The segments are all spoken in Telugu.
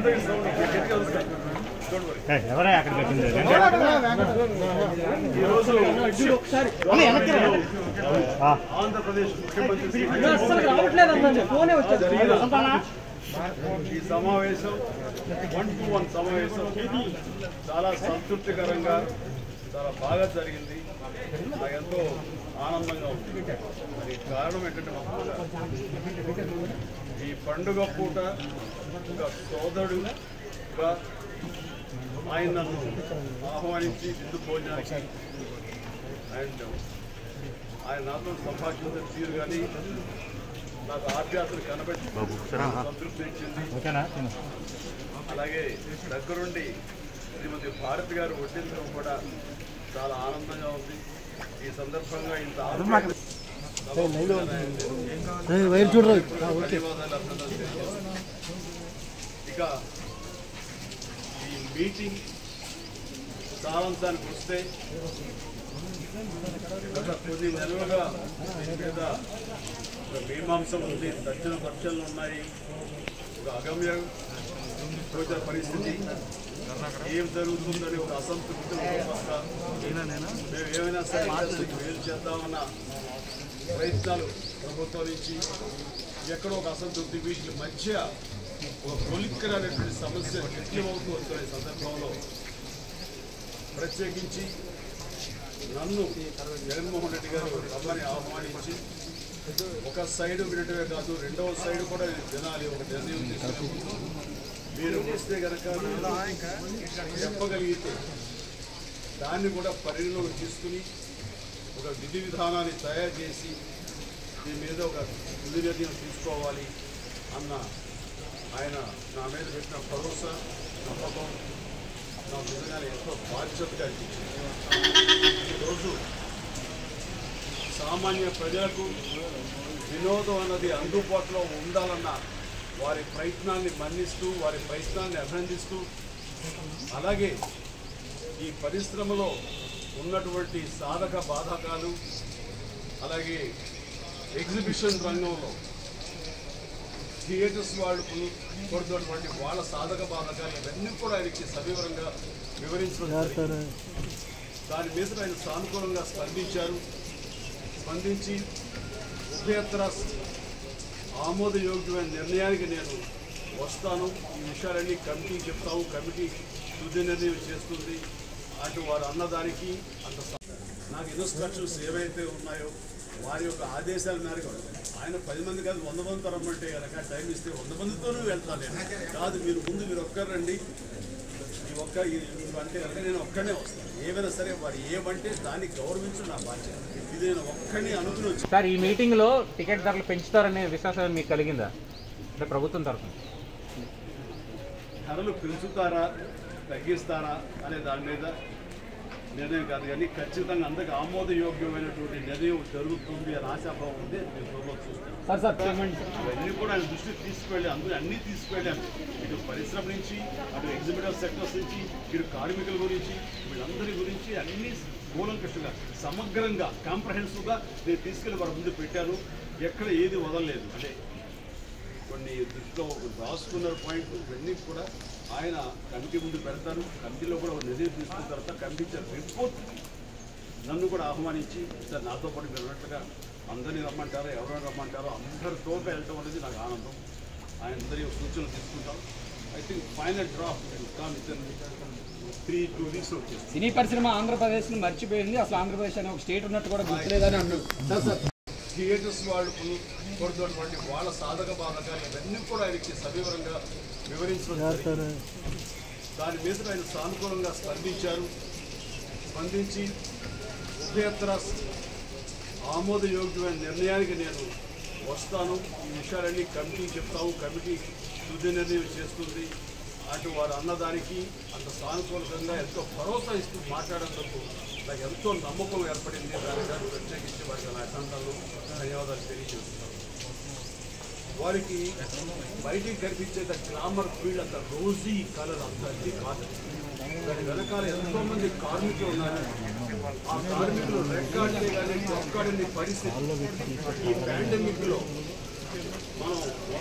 ఎవరే అక్కడ పెట్టింది ఈరోజు ఆ. ఆంధ్రప్రదేశ్ ముఖ్యమంత్రి శ్రీ అసలు రావట్లేదు అన్న ఫోనే వచ్చేది ఈ సమావేశం వన్ టు వన్ సమావేశం చాలా సంతృప్తికరంగా చాలా బాగా జరిగింది నాకు ఎంతో ఆనందంగా ఉంది దానికి కారణం ఏంటంటే మొత్తంగా ఈ పండుగ పూట ఒక సోదరుడుగా ఆయన నన్ను ఆహ్వానించి విందు భోజనానికి అండ్ ఆయన నాతో సంభాషించిన తీరు కానీ నాకు ఆప్యాతలు కనబెట్టి సంతృప్తి ఇచ్చింది ఓకేనా తిను. అలాగే దగ్గరుండి శ్రీమతి భారతి గారు వడ్డించడం కూడా చాలా ఆనందంగా ఉంది ఈ సందర్భంగా ఇంత ఆనందంగా వైర్ చూడరు ధన్యవాదాలు అభినందనలు తెలియజేస్తున్నాను. ఇక ఈ మీటింగ్ సారాంశానికి వస్తే గత కొన్ని నెలలుగా దీని మీద ఒక మీమాంసం ఉంది దర్శన పక్షాలు ఉన్నాయి ఒక అగమ్య గోచర పరిస్థితి ఏం జరుగుతుందని ఒక అసంతృప్తి ఒక పక్క మేము ఏమైనా సరే ఇండస్ట్రీకి మేలు చేద్దామన్న ప్రయత్నాలు ప్రభుత్వం నుంచి ఎక్కడో ఒక అసంతృప్తి వీటి మధ్య ఒక కొలిక్కరనేటువంటి సమస్య ముఖ్యమవుతూ వస్తున్న ఈ సందర్భంలో ప్రత్యేకించి నన్ను జగన్మోహన్ రెడ్డి గారు రమ్మని ఆహ్వానించి ఒక సైడ్ వినటమే కాదు రెండవ సైడ్ కూడా నేను వినాలి ఒక నిర్ణయం తీసుకున్నప్పుడు మీరు వస్తే కనుక చెప్పగలిగితే దాన్ని కూడా పరిగణలోకి తీసుకుని ఒక విధి విధానాన్ని తయారు చేసి దీని మీద ఒక విధి నిర్ణయం తీసుకోవాలి అన్న ఆయన నా మీద పెట్టిన భరోసా నమ్మకం నాకు నిజంగానే ఎంతో బాధ్యతగా అనిపించింది ఈరోజు సామాన్య ప్రజలకు వినోదం అన్నది అందుబాటులో ఉండాలన్న వారి ప్రయత్నాన్ని మన్నిస్తూ వారి ప్రయత్నాన్ని అభినందిస్తూ అలాగే ఈ పరిశ్రమలో ఉన్నటువంటి సాధక బాధకాలు అలాగే ఎగ్జిబిషన్ రంగంలో థియేటర్స్ వాళ్ళు కొడుతున్నటువంటి వాళ్ళ సాధక బాధకాలు ఇవన్నీ కూడా ఆయనకి సవివరంగా వివరించడం జరిగింది. దాని మీద ఆయన సానుకూలంగా స్పందించారు స్పందించి ఉభయత్ర ఆమోదయోగ్యమైన నిర్ణయానికి నేను వస్తాను ఈ విషయాలన్నీ కమిటీ చెప్తాము కమిటీ తుది నిర్ణయం చేస్తుంది అటు వారు అన్నదానికి అంత స- నాకు ఇన్స్ట్రక్షన్స్ ఏవైతే ఉన్నాయో వారి యొక్క ఆదేశాల మేరకు ఆయన పది మంది కాదు వంద మంది తరమంటే కనుక టైం ఇస్తే వంద మందితోనూ వెళ్తాను నేను కాదు మీరు ముందు మీరు ఒక్కరు రండి ఈ ఒక్క ఈ- అంటే కనుక నేను ఒక్కనే వస్తాను ఏమైనా సరే వారు ఏమంటే దాన్ని గౌరవించడం నా బాధ్యత ఇది నేను ఒక్కడిని అనుకుని వచ్చి సార్ ఈ మీటింగ్ లో టికెట్ ధరలు పెంచుతారనే విశ్వాసం మీకు కలిగిందా అంటే ప్రభుత్వం తరఫున ధరలు పెంచుతారా తగ్గిస్తారా అనే దాని మీద నిర్ణయం కాదు కానీ ఖచ్చితంగా అందరికి ఆమోదయోగ్యమైనటువంటి నిర్ణయం జరుగుతుంది అని ఆశాభావం ఉంది నేను త్వరలో చూస్తాను సార్ సార్ పేమెంట్ అవన్నీ కూడా ఆయన దృష్టికి తీసుకువెళ్ళి అందరూ అన్నీ తీసుకువెళ్ళాను ఇటు పరిశ్రమ నుంచి అటు ఎగ్జిబిటర్ సెక్టర్స్ నుంచి ఇటు కార్మికుల గురించి వీళ్ళందరి గురించి అన్ని కూలంకషంగా సమగ్రంగా కాంప్రహెన్సివ్గా నేను తీసుకెళ్ళి వారి ముందు పెట్టాను ఎక్కడ ఏది వదలలేదు అంటే కొన్ని దృష్టిలో రాసుకున్న పాయింట్ ఇవన్నీ కూడా ఆయన కమిటీ ముందు పెడతారు కమిటీలో కూడా ఒక నిర్ణయం తీసుకున్న తర్వాత కమిటీ ఇచ్చే రిపోర్ట్ నన్ను కూడా ఆహ్వానించి సార్ నాతో పాటు మీరు ఉన్నట్టుగా అందరినీ రమ్మంటారో ఎవరైనా రమ్మంటారో అందరితో వెళ్ళటం అనేది నాకు ఆనందం ఆయన అందరి సూచనలు తీసుకుంటాం I think final draft come three two weeks వచ్చేసి సినీ పరిశ్రమ ఆంధ్రప్రదేశ్ ని మర్చిపోయింది అసలు ఆంధ్రప్రదేశ్ అనే ఒక స్టేట్ ఉన్నట్టు కూడా గుర్తులేదని అన్నాడు సార్ సార్ థియేటర్స్ వాళ్ళు కొడుతున్నటువంటి వాళ్ళ సాధక బాధకాలు ఇవన్నీ కూడా ఆయనకి సవివరంగా వివరించడం జరిగింది. దాని మీద ఆయన సానుకూలంగా స్పందించారు స్పందించి ఉభయత్ర ఆమోదయోగ్యమైన నిర్ణయానికి నేను వస్తాను ఈ విషయాలన్నీ కమిటీ చెప్తాము కమిటీ తుది నిర్ణయం చేస్తుంది అటు వారు అన్నదానికి అంత సానుకూలంగా ఎంతో భరోసా ఇస్తూ మాట్లాడేందుకు నాకు ఎంతో నమ్మకం ఏర్పడింది దానికి ప్రత్యేకించి వారికి నా అభినందనలు ధన్యవాదాలు తెలియజేస్తున్నాను వారికి బయటికి కనిపించే గ్లామర్ ఫీల్డ్ అంత రోజీ కలర్ అంత ఇది కాదు దాని వెనకాల ఎంతో మంది కార్మికులు ఉన్నారు ఆ కార్మికులు రెక్కాడితే కానీ ఒక్కడిని పరిస్థితి ఈ పాండమిక్ లో మనం మొదటి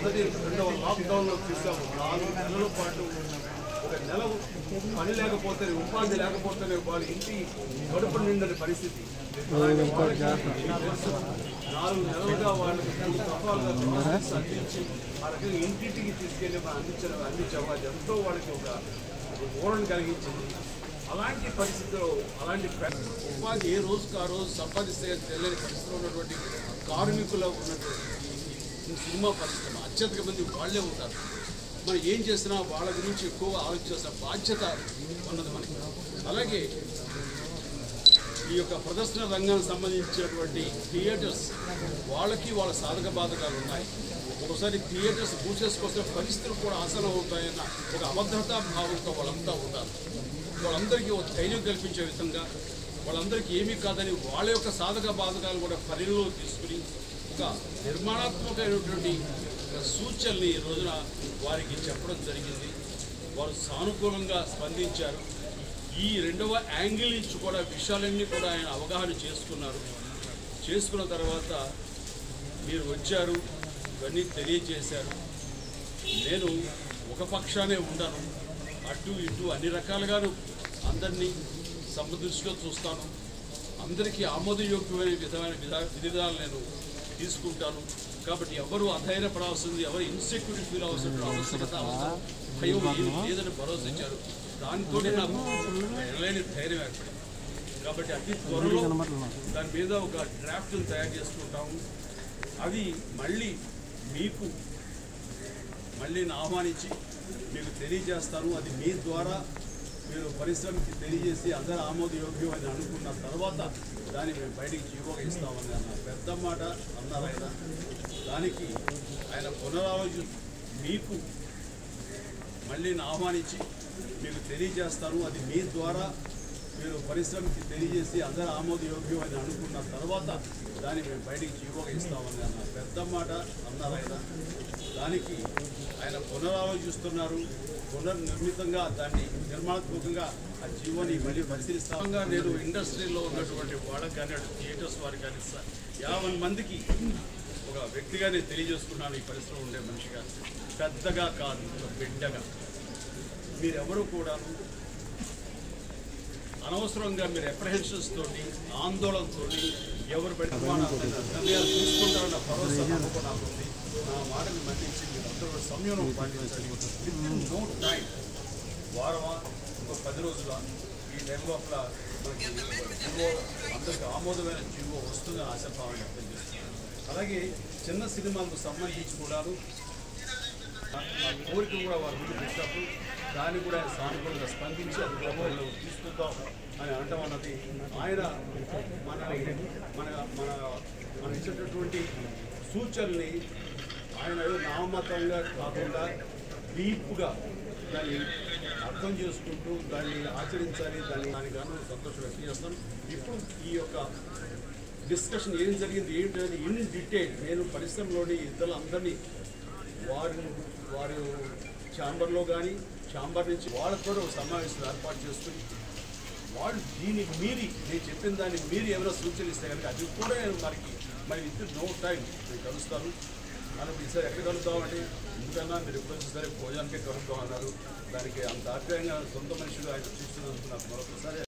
మొదటి రెండవ లాక్డౌన్లో చూసాము నాలుగు నెలల పాటు ఒక నెల పని లేకపోతే ఉపాధి లేకపోతేనే వాళ్ళ ఇంటి కడుపు నిండని పరిస్థితి అలాంటి వాళ్ళకి ఈ దేశం నాలుగు నెలలుగా వాళ్ళకి మూడు దఫాలుగా ప్రాసెస్ అందించి ఆ రకంగా ఇంటింటికి తీసుకెళ్ళి మనం అందించడం అందించాము అది ఎంతో వాళ్ళకి ఒక ఊరణ కలిగించింది అలాంటి పరిస్థితిలో అలాంటి పె- ఉపాధి ఏ రోజుకు ఆ రోజు సంపాదిస్తే తెలియని పరిస్థితిలో ఉన్నటువంటి కార్మికుల ఉన్నటువంటి ఈ సినిమా పరిశ్రమ అత్యధిక మంది వాళ్ళే ఉంటారు మనం ఏం చేసినా వాళ్ళ గురించి ఎక్కువగా ఆలోచించాల్సిన బాధ్యత ఉన్నది మనకి అలాగే ఈ యొక్క ప్రదర్శన రంగానికి సంబంధించినటువంటి థియేటర్స్ వాళ్ళకి వాళ్ళ సాధక బాధకాలు ఉన్నాయి ఒకసారి థియేటర్స్ మూసేసుకొస్తే పరిస్థితులు కూడా ఆసనం అవుతాయన్న ఒక అభద్రతా భావంతో వాళ్ళంతా ఉంటారు వాళ్ళందరికీ ఒక ధైర్యం కల్పించే విధంగా వాళ్ళందరికీ ఏమీ కాదని వాళ్ళ యొక్క సాధక బాధకాలు కూడా పరిగణలో తీసుకుని ఒక నిర్మాణాత్మకమైనటువంటి ఒక సూచనల్ని ఈ రోజున వారికి చెప్పడం జరిగింది వారు సానుకూలంగా స్పందించారు ఈ రెండవ యాంగిల్ నుంచి కూడా విషయాలన్నీ కూడా ఆయన అవగాహన చేసుకున్నారు చేసుకున్న తర్వాత మీరు వచ్చారు ఇవన్నీ తెలియజేశారు నేను ఒక పక్షానే ఉండను అటు ఇటు అన్ని రకాలుగాను అందరినీ సమదృష్టిలో చూస్తాను అందరికీ ఆమోదయోగ్యమైన విధమైన విధా విధాలు నేను తీసుకుంటాను కాబట్టి ఎవరు అధైర్యపడాల్సింది ఎవరు ఇన్సెక్యూరిటీ ఫీల్ అవ్వాల్సిన ఆవశ్యకత అవసరం భయం ఏమీ లేదని భరోసా ఇచ్చారు దానితో నాకు ఎనలేని ధైర్యం ఏర్పడింది కాబట్టి అతి త్వరలో దాని మీద ఒక డ్రాఫ్ట్ని తయారు చేసుకుంటాము అది మళ్ళీ మీకు మళ్ళీ నేను ఆహ్వానించి మీకు తెలియజేస్తాను అది మీ ద్వారా మీరు పరిశ్రమకి తెలియజేసి అందరూ ఆమోదయోగ్యం అని అనుకున్న తర్వాత దాన్ని మేము బయటికి జీవోగా ఇస్తామని అన్న పెద్ద మాట అన్నారు ఆయన దానికి ఆయన పునరాలోచి మీకు మళ్ళీ నేను ఆహ్వానించి మీకు తెలియజేస్తాను అది మీ ద్వారా మీరు పరిశ్రమకి తెలియజేసి అందరూ ఆమోదయోగ్యం అని అనుకున్న తర్వాత దాన్ని మేము బయటికి జీవోగా ఇస్తామని అన్న పెద్ద మాట అన్నారు ఆయన దానికి ఆయన పునరాలోచిస్తున్నారు పునర్నిర్మితంగా దాన్ని నిర్మాణాత్మకంగా ఆ జీవోని మళ్ళీ పరిశీలిస్తామంగా నేను ఇండస్ట్రీలో ఉన్నటువంటి వాళ్ళకి కానీ అటు థియేటర్స్ వారికి కానీ స- యాభై మందికి ఒక వ్యక్తిగా నేను తెలియజేసుకున్నాను ఈ పరిశ్రమ ఉండే మనిషిగా పెద్దగా కాదు ఒక బిడ్డగా మీరెవరూ కూడాను అనవసరంగా మీరు అప్రహెన్షన్స్ తోటి ఆందోళనతో ఎవరు పెట్టుకున్న నిర్ణయాలు తీసుకుంటారన్న భరోసా నమ్మకం నాకు ఉంది నా మాటను మన్నించి మీరు అందరూ సంయమనం పాటించాలి విత్ ఇన్ నో టైం వారమా ఇంకో పది రోజుల ఈ టైం లోపల మనకి జీవో అందరికి ఆమోదమైన జీవో వస్తుందని ఆశాభావం వ్యక్తం చేస్తున్నాను అలాగే చిన్న సినిమాలకు సంబంధించి కూడాను ఆ ఆ కోరిక కూడా వారు ముందు పెట్టినప్పుడు దాన్ని కూడా ఆయన సానుకూలంగా స్పందించి అది ప్రభుత్వంలో తీసుకుందాం అని అనటం అన్నది ఆయన మన మన మన మన ఇచ్చినటువంటి సూచనల్ని ఆయన ఏదో నామతంగా కాకుండా డీప్గా దాన్ని అర్థం చేసుకుంటూ దాన్ని ఆచరించాలి దాన్ని దానికి గాను సంతోషం వ్యక్తం చేస్తాను ఇప్పుడు ఈ యొక్క డిస్కషన్ ఏం జరిగింది ఏంటి అనేది ఇన్ డీటెయిల్ నేను పరిశ్రమలోని ఇద్దరు అందరినీ వారి వారు ఛాంబర్లో కానీ ఛాంబర్ నుంచి వాళ్ళతో ఒక సమావేశం ఏర్పాటు చేసుకుని వాళ్ళు దీన్ని మీరి నేను చెప్పిన దాన్ని మీరి ఏమైనా సూచనలు ఇస్తే కనుక అది కూడా నేను మనకి మరి విత్ నో టైం నేను కలుస్తాను మనం ఈసారి ఎక్కడ కలుద్దామంటే ఎందుకన్నా మీరు ఎప్పుడు సరే భోజనానికే కలుద్దాం అన్నారు దానికి అంత ఆప్యాయంగా సొంత మనుషులు ఆయన చూస్తున్నందుకు నాకు మరొకసారి